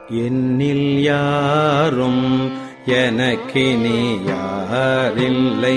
என்னில் யாரும் எனக்கினி யாரில்லை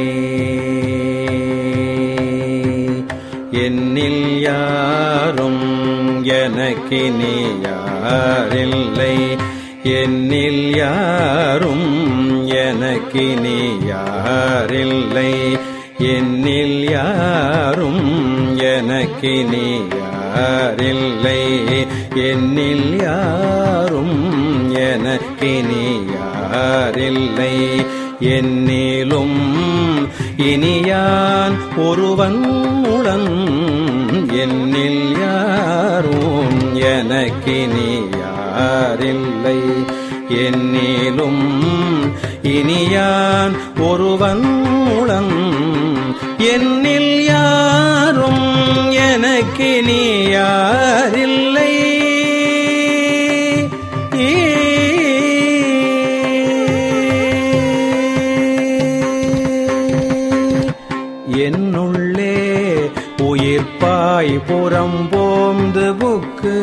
என்னில் யாரும் எனக்கினி யாரில்லை என்னில் யாரும் எனக்கினி யாரில்லை என்னில் யாரும் எனக்கினி யாரில்லை என்னில் யாரும் எனக்கினி யாரில்லை என்னிலும் இனியான் ஒருவன் உடன் என்னில் யாரும் எனக்கினி யாரில்லை என்னிலும் இனியான் ஒருவன் உடன் என்னில் யாரும் எனக்கினி யாரில்லை என்னுள்ளே உயிர்ப்பாய் புறம் போந்து புக்கு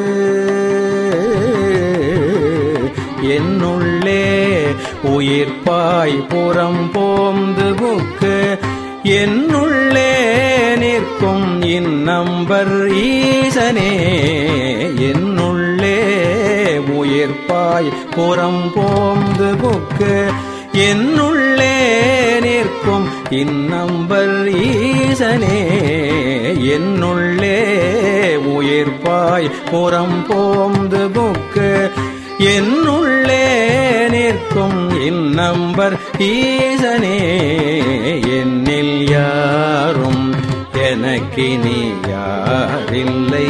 என்னுள்ளே உயிர்ப்பாய் புறம் போந்து புக்கு என்னுள்ளே நிற்கும் இந்நம்பர் ஈசனே என்னுள்ளே உயிர்ப்பாய் புறம் போந்து புக்கு என்னுள்ளே நிற்கும் இந்நம்பர் ஈசனே என்னுள்ளே உயிர்ப்பாய் புறம் போந்து புக்கு என்னுள்ளே நிற்கும் இந்நம்பர் ஈசனே என்னில் யாரும் எனக்கினி யாரில்லை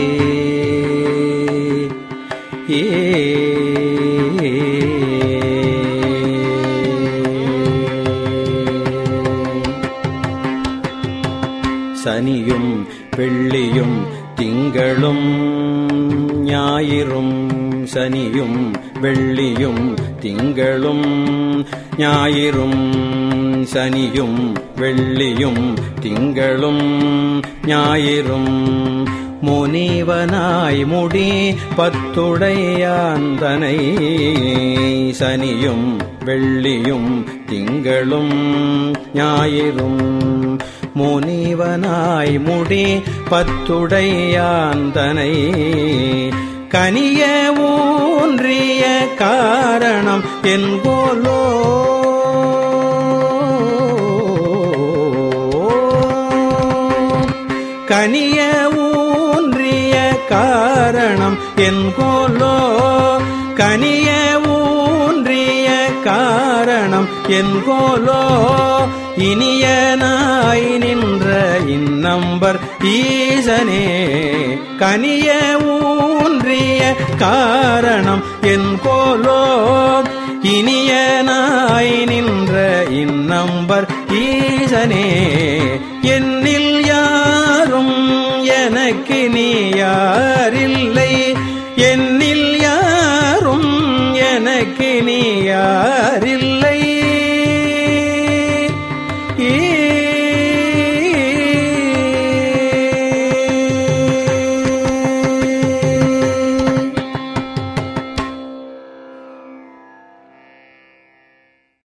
சனியும் வெள்ளியும் திங்களும் ஞாயிறும் சனியும் வெள்ளியும் திங்களும் ஞாயிறும் சனியும் வெள்ளியும் திங்களும் ஞாயிறும் முனிவனாய் முடி பத்துடையாந்தனை சனியும் வெள்ளியும் திங்களும் ஞாயிறும் முனிவனாய் முடி பத்துடையாந்தனை கனிய ஊன்றிய காரணம் என்கோலோ கனிய ஊன்றிய காரணம் என்கோலோ கனிய ஊன்றிய காரணம் என்கோலோ இனியனாய் நின்ற இந்நம்பர் ஈசனே கனிய ஊன்றிய காரணம் என்கோலோ இனியனாய் நின்ற இந்நம்பர் ஈசனே என்னில் யாரும் எனக்கு நீ யாரில்லை என்